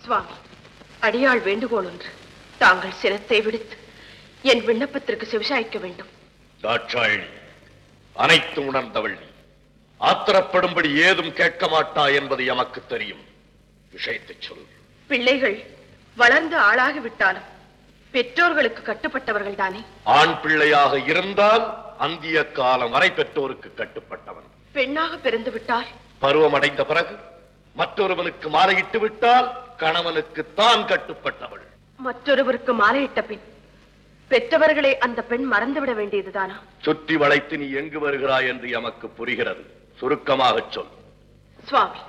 சுவாமி அடியாள் வேண்டுகோள் ஒன்று தாங்கள் சினத்தை விடுத்து என் விண்ணப்பத்திற்கு செவிசாய்க்க வேண்டும் தாட்சாயணி அனைத்து உணர்ந்தவள் நீ ஆத்திரப்படும்படி ஏதும் கேட்க மாட்டாய் என்பது எமக்கு தெரியும் விஷயத்தை சொல் பிள்ளைகள் வளர்ந்து ஆளாகி விட்டாலும் பெற்றோர்களுக்கு கட்டுப்பட்டவர்கள் தானே ஆண் பிள்ளையாக இருந்தால் அந்திய காலம் வரை பெற்றோருக்கு கட்டுப்பட்டவன் பெண்ணாக பிறந்து விட்டால் பருவமடைந்த பிறகு மற்றொருவனுக்கு மாலையிட்டு விட்டால் கணவனுக்கு தான் கட்டுப்பட்டவள் மற்றொருவருக்கு மாலையிட்ட பின் பெற்றவர்களை அந்த பெண் மறந்துவிட வேண்டியதுதானா சுற்றி வளைத்து நீ எங்கு வருகிறாய் என்று எமக்கு புரிகிறது சுருக்கமாகச் சொல் சுவாமி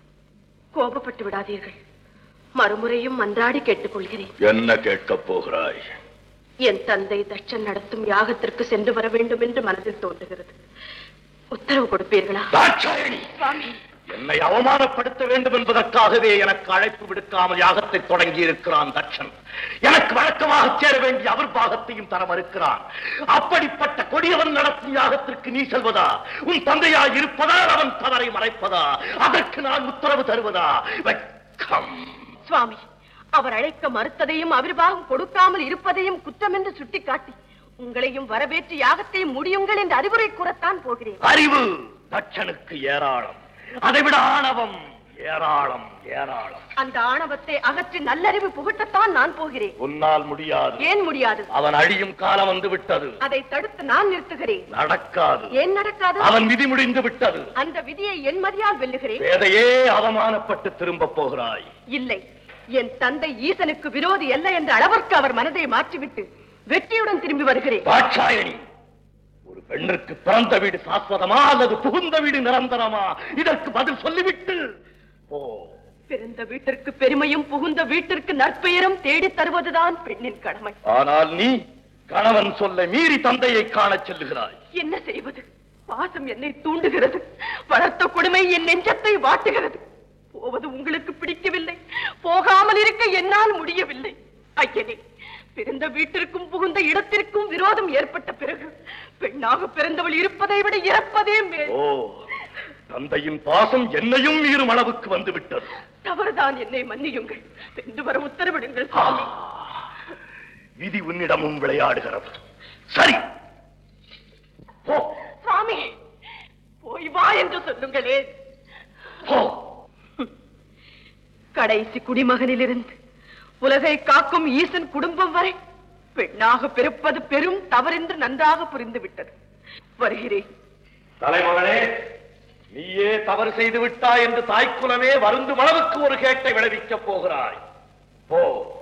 கோபப்பட்டு விடாதீர்கள் மறுமுறையும் மன்றாடி கேட்டுக்கொள்கிறேன் என்ன கேட்கப் போகிறாய் என் தந்தை தட்சன் நடத்தும் யாகத்திற்கு சென்று வர வேண்டும் என்று மனதில் தோன்றுகிறது உத்தரவு கொடுப்பீர்களா தாட்சாயணி சுவாமி என்னை அவமானப்படுத்த வேண்டும் என்பதற்காகவே எனக்கு அழைப்பு விடுக்காமல் யாகத்தை தொடங்கி இருக்கிறான் தட்சன் எனக்கு வழக்கமாக சேர வேண்டிய அவர் பாகத்தையும் தர மறுக்கிறான் அப்படிப்பட்ட கொடியவன் நடத்தும் யாகத்திற்கு நீ செல்வதா உன் தந்தையா இருப்பதால் அவன் தவறை மறைப்பதா அதற்கு நான் உத்தரவு தருவதா வெட்கம் சுவாமி அவர் அழைக்க மறுத்ததையும் அவிர்வாகம் கொடுக்காமல் இருப்பதையும் குற்றம் என்று சுட்டிக்காட்டி உங்களையும் வரவேற்று யாகத்தையும் முடியுங்கள் என்று அறிவுரை கூறத்தான் போகிறேன் அறிவு தட்சனுக்கு ஏராளம் அதைவிட ஆணவம் ஏராளம் ஏராளம் அந்த ஆணவத்தை அகற்றி நல்லறிவு புகட்டத்தான் நான் போகிறேன் உன்னால் முடியாது ஏன் முடியாது அவன் அழியும் காலம் வந்து விட்டது அதை தடுத்து நான் நிறுத்துகிறேன் நடக்காது ஏன் நடக்காது அவன் விதி முடிந்து விட்டது அந்த விதியை என் மதியால் வெல்லுகிறேன் வேதையே அவமானப்பட்டு திரும்ப போகிறாய் இல்லை என் தந்தை ஈசனுக்கு விரோதி அல்ல என்ற அளவிற்கு அவர் மனதை மாற்றிவிட்டு வெற்றியுடன் திரும்பி வருகிறேன் தாட்சாயணி ஒரு பெண்ணுக்கு பிறந்த வீடு சாஸ்வதமா அல்லது புகுந்த வீடு நிரந்தரமா இதற்கு பதில் சொல்லிவிட்டு ஓ பிறந்த வீட்டிற்கு பெருமையும் புகுந்த வீட்டிற்கு நற்பெயரும் தேடித் தருவதுதான் பெண்ணின் கடமை ஆனால் நீ கணவன் சொல்ல மீறி தந்தையை காணச் செல்லுகிறாய் என்ன செய்வது பாசம் என்னை தூண்டுகிறது வளர்த்த கொடுமை என் நெஞ்சத்தை வாட்டுகிறது போவது உங்களுக்கு பிடிக்கவில்லை போகாமல் இருக்க என்னால் முடியவில்லை ஐயனே பிறந்த வீட்டிற்கும் புகுந்த இடத்திற்கும் விரோதம் ஏற்பட்ட பிறகு பெண்ணாக பிறந்தவள் இருப்பதை விட இறப்பதே மேல் ஓ தந்தையின் பாசம் என்னையும் மீறும் அளவுக்கு வந்து விட்டது தவறுதான் என்னை மன்னியுங்கள் சென்று வர உத்தரவிடுங்கள் சுவாமி விதி உன்னிடமும் விளையாடுகிறது சரி போ சுவாமி போய் வா என்று சொல்லுங்களே போ கடைசி குடிமகனிலிருந்து உலகை காக்கும் ஈசன் குடும்பம் வரை பெண்ணாக பிறப்பது பெரும் தவறென்று நன்றாக புரிந்து விட்டது வருகிறேன் தலைமகனே நீயே தவறு செய்து விட்டாய் என்று தாய்க்குலமே வருந்தும் அளவுக்கு ஒரு கேட்டை விளைவிக்கப் போகிறாய் போ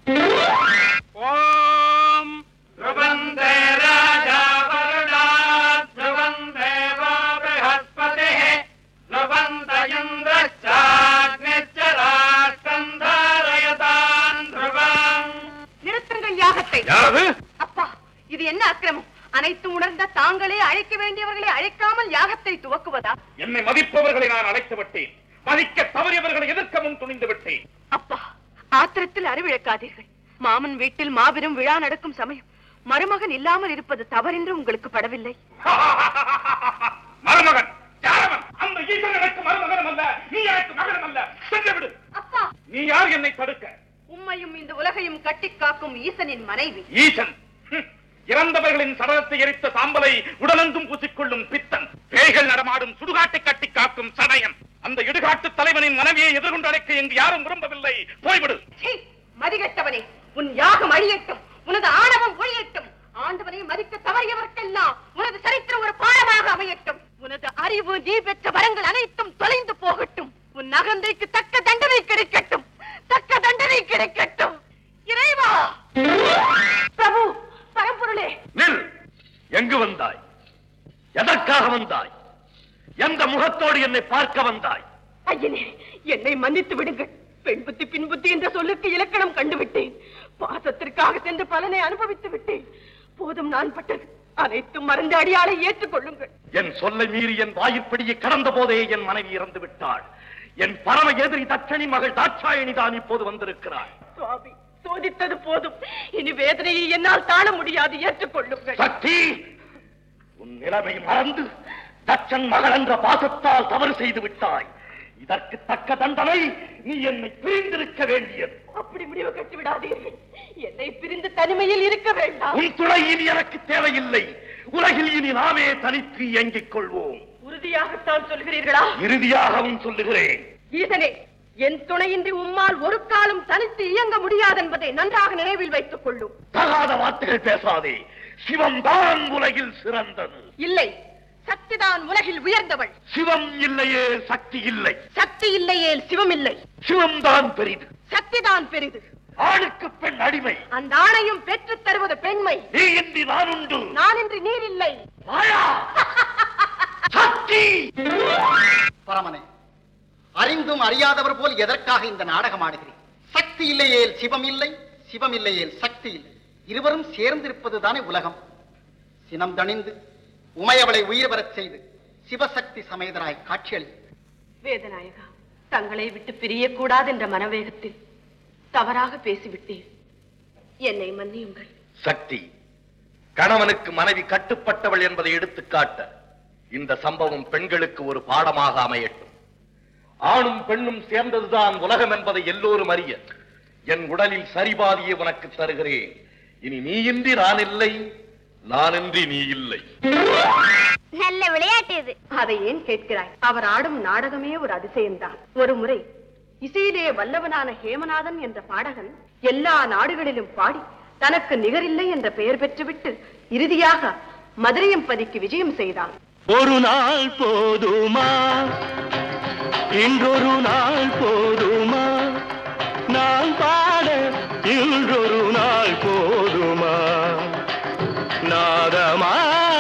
ஓம் ध्रुवन्ते राजा वरुणात् ध्रुवन्ते वो बृहस्पतिः ध्रुवन्त इन्द्रश्चाग्निश्च राष्ट्रम् धारयताम् ध्रुवम् நிறுத்துங்கள் யாகத்தை யாரது அப்பா இது என்ன அக்கிரமம் அனைத்து உணர்ந்த தாங்களே அழைக்க வேண்டியவர்களை அழைக்காமல் யாகத்தை துவக்குவதா என்னை மதிப்பவர்களை நான் அழைத்து விட்டேன் மதிக்க தவறியவர்களை எதிர்க்கவும் துணிந்து விட்டேன் அப்பா ஆத்திரத்தில் அறிவிழக்காதீர்கள் மாமன் வீட்டில் மாபெரும் விழா நடக்கும் சமயம் மருமகன் இல்லாமல் இருப்பது தவறென்று உங்களுக்கு படவில்லை மருமகன் யாரவன் அந்த ஈசன் எனக்கு மருமகனும் அல்ல நீ எனக்கு மகனும் அல்ல சென்று விடு அப்பா நீ யார் என்னை தடுக்க உம்மையும் இந்த உலகையும் கட்டிக் காக்கும் ஈசனின் மனைவி ஈசன் ஹம், இறந்தவர்களின் சடலத்தை எரித்த சாம்பலை உடலெங்கும் பூசிக்கொள்ளும் பித்தன் பேய்கள் நடமாடும் சுடுகாட்டை கட்டி காக்கும் சடையன் அந்த இடுகாட்டு தலைவனின் மனைவியை எதிர்கொண்டு அழைக்க இங்கு யாரும் விரும்பவில்லை போய்விடு சீ, மதிகெட்டவனே உன் யாகம் அழியட்டும் உனது ஆணவம் ஒழியட்டும் ஆண்டவனை மதிக்க தவறியவர்க்கெல்லாம் உனது சரித்திரம் ஒரு பாடமாக அமையட்டும் உனது அறிவு நீ பெற்ற வரங்கள் அனைத்தும் தொலைந்து போகட்டும் உன் அகந்தைக்கு தக்க தண்டனை கிடைக்கட்டும் தக்க தண்டனை கிடைக்கட்டும் இறைவா பிரபு பரம்பொருளே நில் எங்கு வந்தாய் எதற்காக வந்தாய் எந்த முகத்தோடு என்னை பார்க்க வந்தாய் ஐயனே என்னை மன்னித்து விடுங்கள் பெண் புத்தி பின் புத்தி என்ற சொல்லுக்கு இலக்கணம் கண்டுவிட்டேன் பாசத்திற்காக சென்று பலனை அனுபவித்து விட்டேன் போதும் நான் பட்டது அனைத்தும் மறந்து அடியாளை ஏற்றுக்கொள்ளுங்கள் என் சொல்லை மீறி என் வாயிற்படியை கடந்த போதே என் மனைவி இறந்து விட்டாள் என் பரம எதிரி தட்சணி மகள் தாட்சாயணி தான் இப்போது வந்திருக்கிறாள் சுவாமி சோதித்தது போதும் இனி வேதனையை என்னால் தாழ முடியாது ஏற்றுக்கொள்ளுங்கள் சக்தி உன் நிலைமை மறந்து தச்சன் மகள் என்ற பாசத்தால் தவறு செய்து விட்டாய் இதற்கு தக்க தண்டனை நீ என்னை பிரிந்திருக்க வேண்டியது அப்படி முடிவு கட்டி விடாதீர்கள் என்னை பிரிந்து தனிமையில் இருக்க வேண்டாம் உன் துணை இனி எனக்கு தேவையில்லை உலகில் இனி நாமே தனித்து இயங்கிக் கொள்வோம் உறுதியாகத்தான் சொல்கிறீர்களா இறுதியாகவும் சொல்லுகிறேன் ஈசனே என் துணையின்றி உம்மால் ஒரு காலம் தனித்து இயங்க முடியாது என்பதை நன்றாக நினைவில் வைத்துக் கொள்ளும் தகாத வார்த்தைகள் பேசாதே சிவம் தான் உலகில் சிறந்தது இல்லை சக்திதான் உலகில் உயர்ந்தவள் சிவம் இல்லையே சக்தி இல்லை சக்தி இல்லையேல் சிவம் இல்லை சிவம் தான் பெரிது சக்திதான் பெரிது ஆணுக்கு பெண் அடிமை அந்த ஆணையும் பெற்றுத் தருவது பெண்மை நீ இன்றி நான் உண்டு நான் இன்று நீர் இல்லை மாயா சக்தி பரமனே அறிந்தும் அறியாதவர் போல் எதற்காக இந்த நாடகம் ஆடுகிறேன் சக்தி இல்லையேல் சிவம் இல்லை சிவம் இல்லையேல் சக்தி இல்லை இருவரும் சேர்ந்திருப்பதுதானே உலகம் சினம் தணிந்து உமையவளை உயிர் வரச் செய்து சிவசக்தி சமேதராய் காட்சியளி வேதநாயகா தங்களை விட்டு பிரியக்கூடாது என்ற மனவேகத்தில் தவறாக பேசிவிட்டேன் என்னை மன்னியுங்கள் சக்தி கணவனுக்கு மனைவி கட்டுப்பட்டவள் என்பதை எடுத்துக்காட்ட இந்த சம்பவம் பெண்களுக்கு ஒரு பாடமாக அமையட்டும் ஆணும் பெண்ணும் சேர்ந்ததுதான் உலகம் என்பதை எல்லோரும் அறிய என் உடலில் சரிபாதியை உனக்கு தருகிறேன் இனி நீ இன்றி நான் இல்லை நானின்றி நீ இல்லை நல்ல விளையாட்டு இது அதை ஏன் கேட்கிறாய் அவர் ஆடும் நாடகமே ஒரு அதிசயம்தான் ஒரு முறை இசையிலே வல்லவனான ஹேமநாதன் என்ற பாடகன் எல்லா நாடுகளிலும் பாடி தனக்கு நிகரில்லை என்ற பெயர் பெற்றுவிட்டு இறுதியாக மதுரையம்பதிக்கு விஜயம் செய்தான் ஒரு நாள் போதுமா இன்றொரு நாள் போதுமா நான் பாட இன்றொரு நாள் போதுமா நாதமா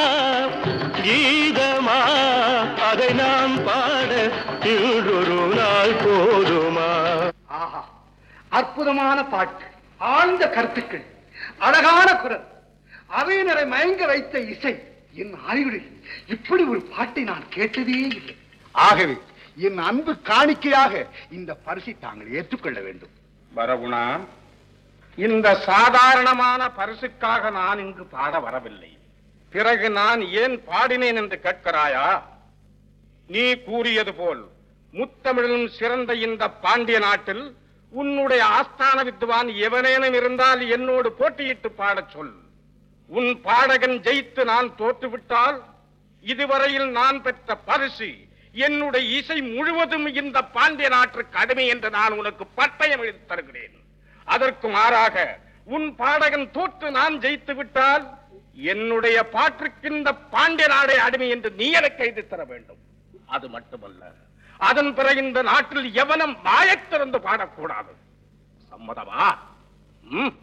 கீதமா அதை நான் பாட இன்றொரு நாள் போதுமா ஆஹா அற்புதமான பாட்டு ஆழ்ந்த கருத்துக்கள் அழகான குரல் அவையினரை மயங்க வைத்த இசை என் ஆய்வுகளில் இப்படி ஒரு பாட்டை நான் கேட்டதே இல்லை ஆகவே என் அன்பு காணிக்கையாக இந்த பரிசை தாங்கள் ஏற்றுக்கொள்ள வேண்டும் வரகுணா இந்த சாதாரணமான பரிசுக்காக நான் இங்கு பாட வரவில்லை பிறகு நான் ஏன் பாடினேன் என்று கேட்கிறாயா நீ கூறியது போல் முத்தமிழிலும் சிறந்த இந்த பாண்டிய நாட்டில் உன்னுடைய ஆஸ்தான வித்வான் எவனேனும் இருந்தால் என்னோடு போட்டியிட்டு பாடச் சொல் உன் பாடகன் ஜெயித்து நான் தோற்றுவிட்டால் இதுவரையில் நான் பெற்ற பரிசு என்னுடைய இசை முழுவதும் இந்த பாண்டிய நாட்டுக்கு அடிமை என்று நான் உனக்கு பட்டயம் எழுதி தருகிறேன் அதற்கு மாறாக உன் பாடகன் தோற்று நான் ஜெயித்து விட்டால் என்னுடைய பாட்டுக்கு இந்த பாண்டிய நாடே அடிமை என்று நீ எனக்கு எழுதி தர வேண்டும் அது மட்டுமல்ல அதன் பிறகு இந்த நாட்டில் எவனும் வாயத் திறந்து பாடக்கூடாது சம்மதமா ம்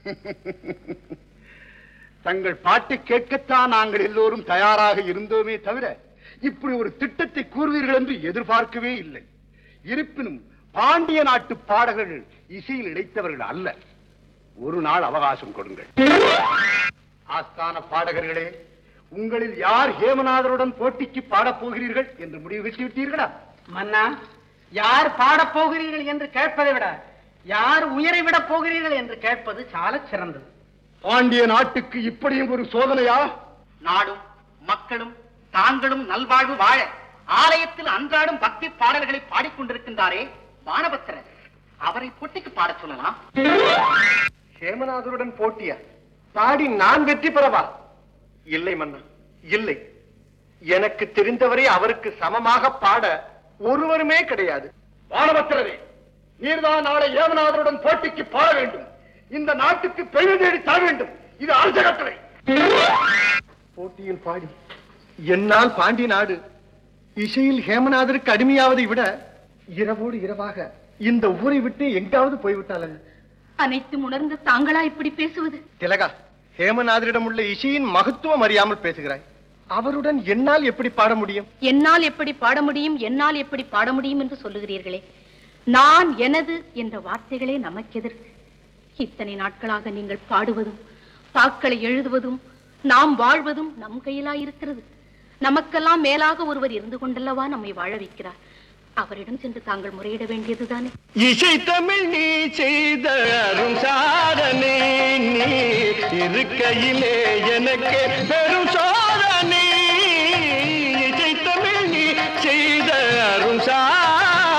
தங்கள் பாட்டு கேட்கத்தான் நாங்கள் எல்லோரும் தயாராக இருந்தோமே தவிர இப்படி ஒரு திட்டத்தை கூறுவீர்கள் என்று எதிர்பார்க்கவே இல்லை இருப்பினும் பாண்டிய நாட்டு பாடகர்கள் இசையில் இழைத்தவர்கள் அல்ல ஒரு நாள் அவகாசம் கொடுங்கள் ஆஸ்தான பாடகர்களே உங்களில் யார் ஹேமநாதருடன் போட்டிக்கு பாடப் போகிறீர்கள் என்று முடிவு கட்டி விட்டீர்களா மன்னா யார் பாடப் போகிறீர்கள் என்று கேட்பதை விட யார் உயிரை விடப் போகிறீர்கள் என்று கேட்பது சாலச் சிறந்தது பாண்டிய நாட்டுக்கு இப்படியும் ஒரு சோதனையா நாடும் மக்களும் தாங்களும் நல்வாழ்வு வாழ ஆலயத்தில் அன்றாடும் பக்தி பாடல்களை பாடிக்கொண்டிருக்கின்றாரே வானபத்திரர் அவரை போட்டிக்கு பாடச் சொல்லலாம் ஹேமநாதருடன் போட்டியா பாடி நான் வெற்றி பெறவா இல்லை மன்னா இல்லை எனக்கு தெரிந்தவரை அவருக்கு சமமாக பாட ஒருவருமே கிடையாது வானபத்திரரே நீர்தான் நாளை ஏமநாதருடன் போட்டிக்கு பாட வேண்டும் இந்த நாட்டுக்கு பெருமை தேடி தர வேண்டும் இது அரச கட்டளை போட்டியில் பாடி என்னால் பாண்டி நாடு இசையில் ஹேமநாதருக்கு அடிமையாவதை விட இரவோடு இரவாக இந்த ஊரை விட்டு எங்காவது போய்விட்டால் என்ன? அனைத்தும் உணர்ந்து தாங்களா இப்படி பேசுவது திலகா ஹேமநாதரிடம் உள்ள இசையின் மகத்துவம் அறியாமல் பேசுகிறாய் அவருடன் என்னால் எப்படி பாட முடியும் என்னால் எப்படி பாட முடியும் என்னால் எப்படி பாட முடியும் என்று சொல்லுகிறீர்களே நான் எனது என்ற வார்த்தைகளே நமக்கெதற்கு இத்தனை நாட்களாக நீங்கள் பாடுவதும் பாக்களை எழுதுவதும் நாம் வாழ்வதும் நம் கையிலாயிருக்கிறது நமக்கெல்லாம் மேலாக ஒருவர் இருந்து கொண்டல்லவா நம்மை வாழ வைக்கிறார் அவரிடம் சென்று தாங்கள் முறையிட வேண்டியதுதானே இசை தமிழ் நீ செய்த அரும் சாதனை நீ இருக்கையிலே எனக்கு பெரும் சோதனை இசை தமிழ் நீ செய்த அரும் சாதனை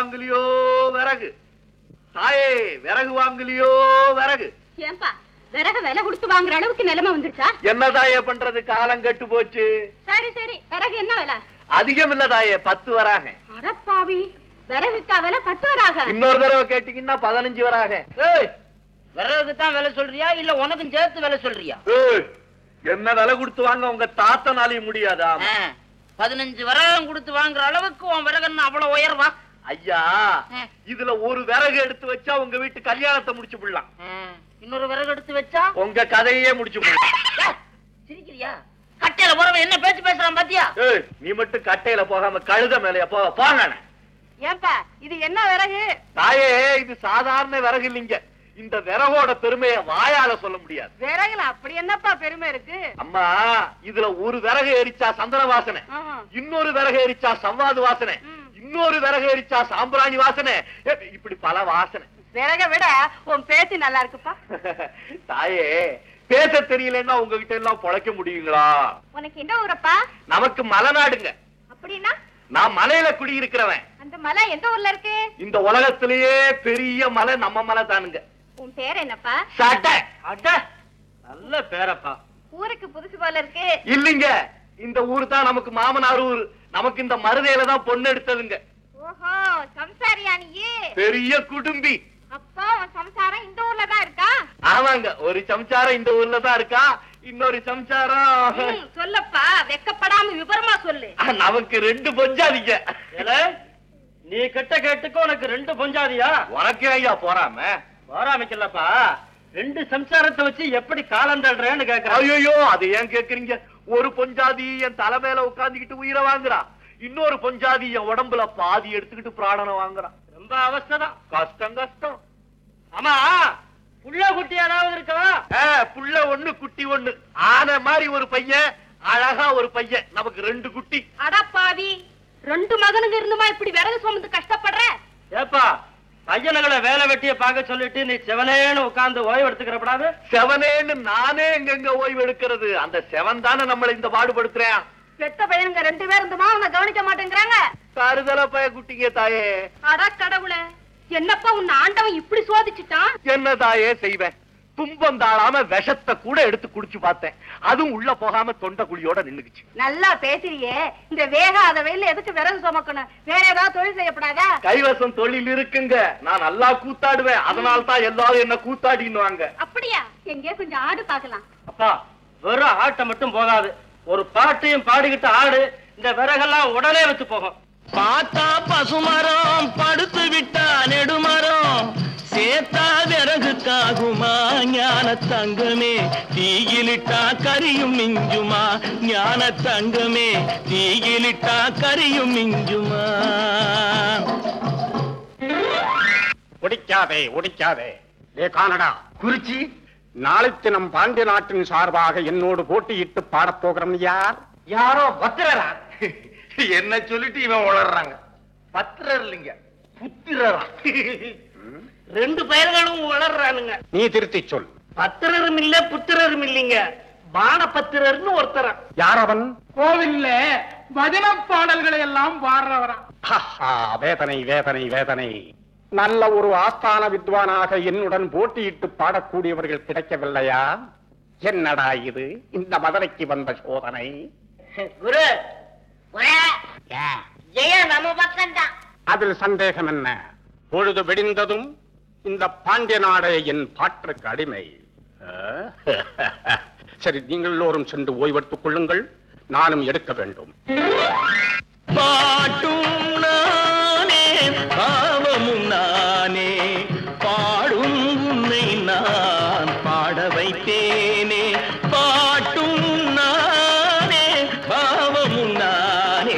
வாங்கலையோ விறகு தாயே விறகு வாங்கலையோ விறகு ஏன்பா விறகு விலை கொடுத்து வாங்குற அளவுக்கு நிலைமை வந்துருச்சா என்ன தாயே பண்றது காலம் கெட்டு போச்சு சரி சரி விறகு என்ன விலை அதிகம் இல்ல தாயே பத்து வராங்க அடப்பாவி விறகுக்கா விலை பத்து வராக இன்னொரு தடவை கேட்டீங்கன்னா பதினஞ்சு வராங்க ஏய் விறகுக்கு தான் விலை சொல்றியா இல்ல உனக்கும் சேர்த்து விலை சொல்றியா ஏய், என்ன விலை கொடுத்து வாங்க உங்க தாத்தனாலையும் முடியாதா ஆ, பதினஞ்சு விறகம் கொடுத்து வாங்குற அளவுக்கு உன் விறகுன்னு அவ்வளவு உயர்வா ஐயா இதுல ஒரு விறகு எடுத்து வச்சா உங்க வீட்டு கல்யாணத்தை முடிச்சு விடலாம் ஆ, இன்னொரு விறகு எடுத்து வச்சா உங்க கதையே முடிச்சு விடலாம் ஏய், சிரிக்கிறியா கட்டையில போறவன் என்ன பேச்சு பேசுறான் பாத்தியா ஏய், நீ மட்டும் கட்டையில போகாம கழுத மேலையா போ போங்க ஏன்பா இது என்ன விறகு தாயே இது சாதாரண விறகு இல்லைங்க இந்த விறகோட பெருமையை வாயால சொல்ல முடியாது விறகுல அப்படி என்னப்பா பெருமை இருக்கு அம்மா இதுல ஒரு விறகு எரிச்சா சந்தன வாசனை ஆஹா. இன்னொரு விறகு எரிச்சா சவ்வாது வாசனை இன்னொரு விறகு எரிச்சா சாம்பிராணி வாசனை ஏ, இப்படி பல வாசனை விறக விட உன் பேச்சு நல்லா இருக்குப்பா தாயே பேச தெரியலன்னா உங்ககிட்ட எல்லாம் பொழைக்க முடியுங்களா உனக்கு என்ன ஊரப்பா நமக்கு மலைநாடுங்க அப்படின்னா நான் மலையில குடியிருக்கிறவன் அந்த மலை எந்த ஊர்ல இருக்கு இந்த உலகத்திலேயே பெரிய மலை நம்ம மலை தானுங்க உன் பேர் என்னப்பா சட்டை அட நல்ல பேரப்பா ஊருக்கு புதுசு போல இருக்கு இல்லைங்க இந்த ஊர் தான் நமக்கு மாமனார் ஊர் நமக்கு இந்த மருதையில தான் பொண்ணு எடுத்ததுங்க ஓஹோ சம்சாரியா நீ பெரிய குடும்பி அப்பா உன் சம்சாரம் இந்த ஊர்ல தான் இருக்கா ஆமாங்க ஒரு சம்சாரம் இந்த ஊர்ல தான் இருக்கா இன்னொரு சம்சாரம் ம், சொல்லப்பா வெக்கப்படாம விவரமா சொல்லு நமக்கு ரெண்டு பொஞ்சாதிங்க நீ கெட்ட கேட்டுக்கு உனக்கு ரெண்டு பொஞ்சாதியா உனக்கு ஐயா போறாம போராமிக்கலப்பா ரெண்டு சம்சாரத்தை வச்சு எப்படி காலம் தள்ளுறேன்னு கேக்குறேன் ஐயோ அது ஏன் கேக்குறீங்க ஒரு பொஞ்சாதி என் தலை மேல உட்கார்ந்துகிட்டு உயிரை வாங்குறா இன்னொரு பொஞ்சாதி என் உடம்புல பாதி எடுத்துக்கிட்டு பிராணனை வாங்குறான் ரொம்ப அவஸ்தைதான் கஷ்டம் கஷ்டம் ஆமா புள்ள குட்டி ஏதாவது இருக்கவா ஆ, புள்ள ஒண்ணு குட்டி ஒண்ணு ஆன மாதிரி ஒரு பையன் அழகா ஒரு பையன் நமக்கு ரெண்டு குட்டி அடப்பாவி ரெண்டு மகனுங்க இருந்துமா இப்படி விறகு சுமந்து கஷ்டப்படுற ஏப்பா பையனுங்களை வேலை வெட்டிய பார்க்க சொல்லிட்டு நீ செவனேன்னு உட்கார்ந்து ஓய்வு எடுத்துக்கிறப்படாது செவனேன்னு நானே எங்கெங்க ஓய்வு எடுக்கிறது அந்த செவன் தானே நம்மளை இந்த பாடுபடுத்துறேன் பெத்த பையனுங்க ரெண்டு பேர் இருந்துமா அவனை கவனிக்க மாட்டேங்கிறாங்க தருதல பய குட்டிங்க தாயே அட கடவுளே என்னப்பா உன்னை ஆண்டவன் இப்படி சோதிச்சுட்டான் என்ன தாயே செய்வேன் துன்பம் தாழாம விஷத்தை கூட எடுத்து குடிச்சு பார்த்தேன் அதுவும் உள்ள போகாம தொண்டை குழியோட நின்னுக்குச்சு நல்லா பேசுறியே இந்த வேகாத வெயில எதுக்கு விறகு சுமக்கணும் வேற ஏதாவது தொழில் செய்யப்படாதா கைவசம் தொழில் இருக்குங்க நான் நல்லா கூத்தாடுவேன் அதனால தான் எல்லாரும் என்ன கூத்தாடின்னுவாங்க அப்படியா எங்கே கொஞ்சம் ஆடு பார்க்கலாம் அப்பா வெறும் ஆட்டை மட்டும் போகாது ஒரு பாட்டையும் பாடிக்கிட்டு ஆடு இந்த விறகெல்லாம் உடனே வித்து போகும் பார்த்தா பசுமரம் படுத்து விட்டா நெடுமரம் சேத்தா விறகுக்காகுமா ஞான தங்கமே தீயிலிட்டா கரியும் மிஞ்சுமா ஞான தங்கமே தீயிலிட்டா கரியும் மிஞ்சுமா ஒடிக்காதே ஒடிக்காதே ஏ கானடா குறிச்சி நாளைக்கு நம் பாண்டிய நாட்டின் சார்பாக என்னோடு போட்டியிட்டு பாடப் போகிறோம் யார் யாரோ பத்திரரா என்ன சொல்லிட்டு இவன் உளறாங்க பத்திரர் இல்லைங்க புத்திரரா ரெண்டு பெயர்களும் வளர்றானுங்க நீ திருத்திச் சொல் பத்திரரும் இல்ல புத்திரரும் இல்லைங்க பானபத்திரர்னு ஒருத்தர் யார் அவன் கோவில்ல பஜன பாடல்களை எல்லாம் பாடுறவரா ஹஹா, வேதனை வேதனை வேதனை நல்ல ஒரு ஆஸ்தான வித்வானாக என்னுடன் போட்டியிட்டு பாடக்கூடியவர்கள் கிடைக்கவில்லையா என்னடா இது இந்த மதுரைக்கு வந்த சோதனை குரு ஜெயம் நம்ம பக்கம் தான் அதில் சந்தேகம் என்ன பொழுது வெடிந்ததும் இந்த பாண்டிய நாடே என் பாட்டிற்கு அடிமை ஆ? சரி நீங்கள் எல்லோரும் சென்று ஓய்வெடுத்துக் கொள்ளுங்கள் நானும் எடுக்க வேண்டும் பாட்டும் நானே பாவமும் நானே பாடும் உன்னை நான் பாட வைத்தேனே பாட்டும் நானே பாவமும் நானே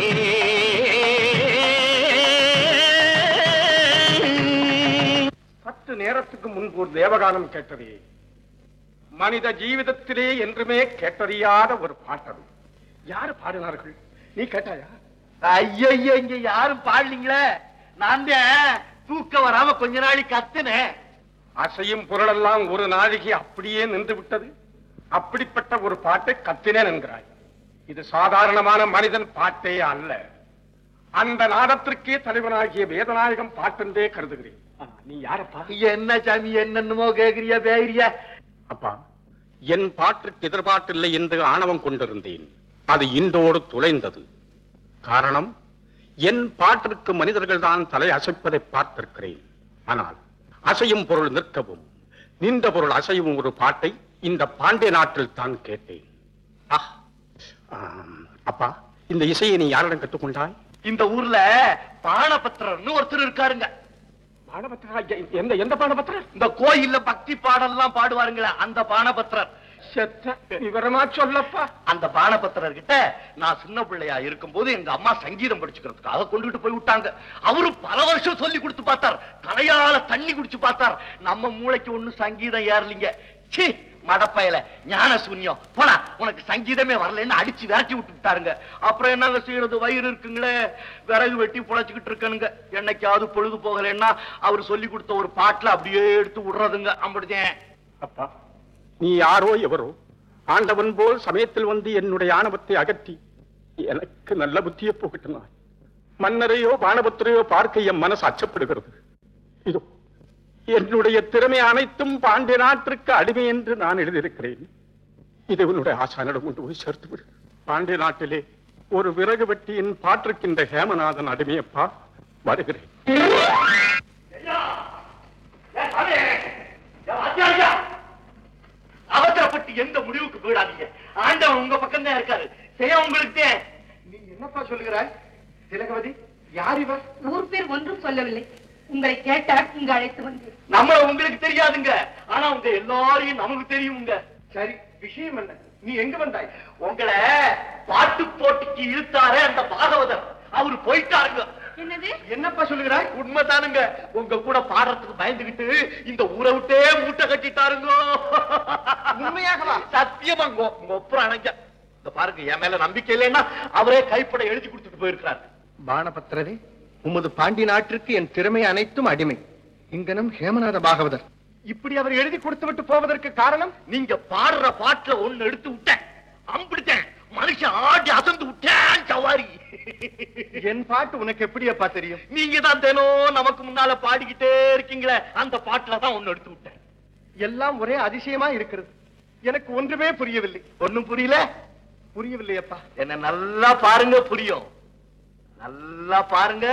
பத்து நேரத்துக்கு முன்பு ஒரு தேவகானம் கேட்டதே மனித ஜீவிதத்திலே என்றுமே கேட்டறியாத ஒரு பாட்டது யாரு பாடினார்கள் நீ கேட்டாயா ஐயய்ய இங்க யாரும் பாடலீங்களே நான் தான் தூக்கம் வராம கொஞ்ச நாளை கத்துனேன் அசையும் பொருளெல்லாம் ஒரு நாழிகை அப்படியே நின்று விட்டது அப்படிப்பட்ட ஒரு பாட்டை கத்தினேன் என்கிறாய் இது சாதாரணமான மனிதன் பாட்டே அல்ல அந்த நாடத்திற்கே தலைவனாகிய வேதநாயகம் பாட்டென்றே கருதுகிறேன் ஆ, நீ யாரப்பா என்ன சாமி என்னென்னமோ கேக்குறியா பேகிறியா அப்பா என் பாட்டிற்கு எதிர்பார்ட்டில்லை என்று ஆணவம் கொண்டிருந்தேன் அது இன்றோடு துளைந்தது காரணம் என் பாட்டிற்கு மனிதர்கள் தான் தலை அசைப்பதை பார்த்திருக்கிறேன் ஆனால் அசையும் பொருள் நிற்கவும் நின்ற பொருள் அசையும் ஒரு பாட்டை இந்த பாண்டிய நாட்டில் தான் கேட்டேன் ஆஹ். ஆம், அப்பா இந்த இசையை நீ யாரிடம் கற்றுக்கொண்டாய் இந்த ஊர்ல பானபத்திரர்னு ஒருத்தர் இருக்காருங்க பாடபத்திரா எந்த எந்த பாடபத்திரர் இந்த கோயில்ல பக்தி பாடல்லாம் பாடுவாருங்களே அந்த பானபத்திரர் செத்த விவரமா சொல்லப்பா அந்த பானபத்திரர் கிட்ட நான் சின்ன பிள்ளையா இருக்கும்போது எங்க அம்மா சங்கீதம் படிச்சுக்கிறதுக்காக கொண்டுட்டு போய் விட்டாங்க அவரு பல வருஷம் சொல்லி கொடுத்து பார்த்தார் தலையால தண்ணி குடிச்சு பார்த்தார் நம்ம மூளைக்கு ஒண்ணும் சங்கீதம் ஏறலிங்க சீ மடப்பயல ஞான சூன்யம் போடா உனக்கு சங்கீதமே வரலன்னு அடிச்சு விரட்டி விட்டு விட்டாருங்க அப்புறம் என்னங்க செய்யறது வயிறு இருக்குங்களே விறகு வெட்டி புழைச்சுக்கிட்டு இருக்கனுங்க என்னைக்காவது பொழுது போகலைன்னா அவர் சொல்லி கொடுத்த ஒரு பாட்டுல அப்படியே எடுத்து விடுறதுங்க அப்படிதேன் அப்பா நீ யாரோ எவரோ ஆண்டவன் போல் சமயத்தில் வந்து என்னுடைய ஆணவத்தை அகற்றி எனக்கு நல்ல புத்தியை போகட்டினாய் மன்னரையோ பானபத்திரையோ பார்க்க என் மனசு அச்சப்படுகிறது இதோ என்னுடைய திறமை அனைத்தும் பாண்டிய நாட்டிற்கு அடிமை என்று நான் எழுதியிருக்கிறேன் இதை உன்னுடைய ஆசானிடம் கொண்டு போய் சேர்த்து விடு பாண்டிய நாட்டிலே ஒரு விறகு வெட்டியின் பாட்டிருக்கின்ற ஹேமநாதன் அடிமையப்பா வருகிறேன் அவசரப்பட்டு எந்த முடிவுக்கு போயிடாதீங்க ஆண்டவன் உங்க பக்கம் தான் இருக்காரு செய்ய உங்களுக்கு நீ என்னப்பா சொல்லுகிறாய் திலகவதி யார் இவர் ஊர் பேர் ஒன்றும் சொல்லவில்லை உங்களை கேட்டால் இங்கு அழைத்து வந்தேன் நம்மள உங்களுக்கு தெரியாதுங்க ஆனா உங்க எல்லாரையும் நமக்கு தெரியுங்க சரி விஷயம் என்ன நீ எங்க வந்தாய் உங்களை பாட்டு போட்டிக்கு இழுத்தாரே அந்த பாகவதர் அவரு போயிட்டாருங்க என்னது என்னப்பா சொல்லுகிறாய் உண்மைதானுங்க உங்க கூட பாடுறதுக்கு பயந்துகிட்டு இந்த ஊரை விட்டே மூட்டை கட்டிட்டாருங்க உண்மையாகவா? சத்தியமா ஒப்புறானுங்க இந்த பாருங்க என் மேல நம்பிக்கை இல்லைன்னா அவரே கைப்பட எழுதி கொடுத்துட்டு போயிருக்காரு பானபத்திரரே உமது பாண்டி நாட்டிற்கு என் திறமை அனைத்தும் அடிமை இங்கனம் ஹேமநாத பாகவதர் இப்படி அவர் எழுதி கொடுத்து விட்டு போவதற்கு காரணம் நீங்க பாடுற பாட்டுல ஒண்ணு எடுத்து விட்டேன் அம்பிடித்தேன் மனுஷன் ஆடி அசந்து விட்டேன் சவாரி என் பாட்டு உனக்கு எப்படி அப்பா தெரியும் நீங்க தான் தினம் நமக்கு முன்னால பாடிக்கிட்டே இருக்கீங்களே அந்த பாட்டுல தான் ஒண்ணு எடுத்து விட்டேன் எல்லாம் ஒரே அதிசயமா இருக்கிறது எனக்கு ஒன்றுமே புரியவில்லை ஒண்ணும் புரியல புரியவில்லை அப்பா என்ன நல்லா பாருங்க புரியும் நல்லா பாருங்க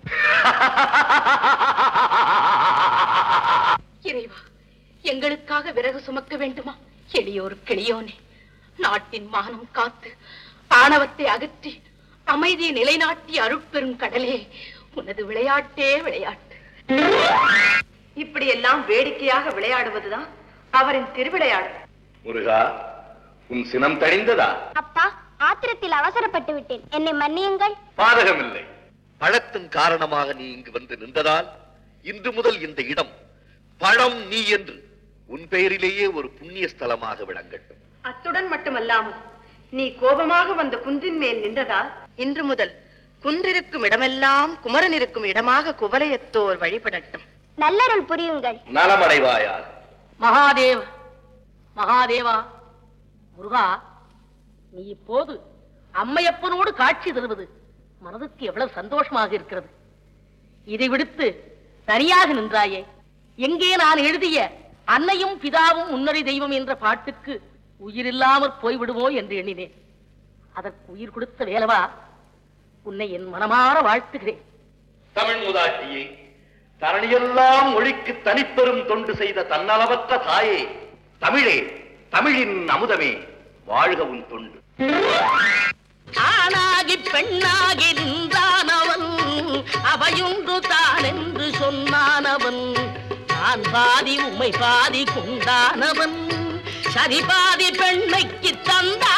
இறைவா எங்களுக்காக விறகு சுமக்க வேண்டுமா எளியோர் கிளியோனே நாட்டின் மானம் காத்து ஆணவத்தை அகற்றி அமைதியை நிலைநாட்டி அருட்பெரும் கடலே உனது விளையாட்டே விளையாட்டு இப்படி எல்லாம் வேடிக்கையாக விளையாடுவதுதான் அவரின் திருவிளையாடு முருகா உன் சினம் தழிந்ததா அப்பா ஆத்திரத்தில் அவசரப்பட்டு விட்டேன் என்னை மன்னியுங்கள் பாதகமில்லை பழத்தின் காரணமாக நீ இங்கு வந்து நின்றதால் இன்று முதல் இந்த இடம் பழம் நீ என்று உன் பெயரிலேயே ஒரு புண்ணிய ஸ்தலமாக விளங்கட்டும் அத்துடன் மட்டுமல்லாமல் நீ கோபமாக வந்த குன்றின் மேல் நின்றதால் இன்று முதல் குன்றிருக்கும் இடமெல்லாம் குமரன் இருக்கும் இடமாக குவலையத்தோர் வழிபடட்டும் நல்லருள் புரியுங்கள் நலமடைவாயாக மகாதேவ மகாதேவா முருகா நீ இப்போது அம்மையப்பனோடு காட்சி தருவது மனதுக்கு எவ்வளவு சந்தோஷமாக இருக்கிறது இதை விடுத்து தனியாக நின்றாயே எங்கே நான் எழுதிய அன்னையும் பிதாவும் முன்னறி தெய்வம் என்ற பாட்டுக்கு உயிரில்லாமற் போய்விடுமோ என்று எண்ணினேன் அதற்கு உயிர் கொடுத்த வேலவா உன்னை என் மனமாற வாழ்த்துகிறேன் தமிழ் முதாட்டியே தரணியெல்லாம் மொழிக்கு தனிப்பெரும் தொண்டு செய்த தன்னலவற்ற தாயே தமிழே தமிழின் அமுதமே வாழ்க உன் தொண்டு ஆணாகி பெண்ணாகி நின்றானவன் அவையுண்டு தான் என்று சொன்னானவன் நான் பாதி உமை பாதி கொண்டானவன் சரி பாதி பெண்மைக்கு தந்த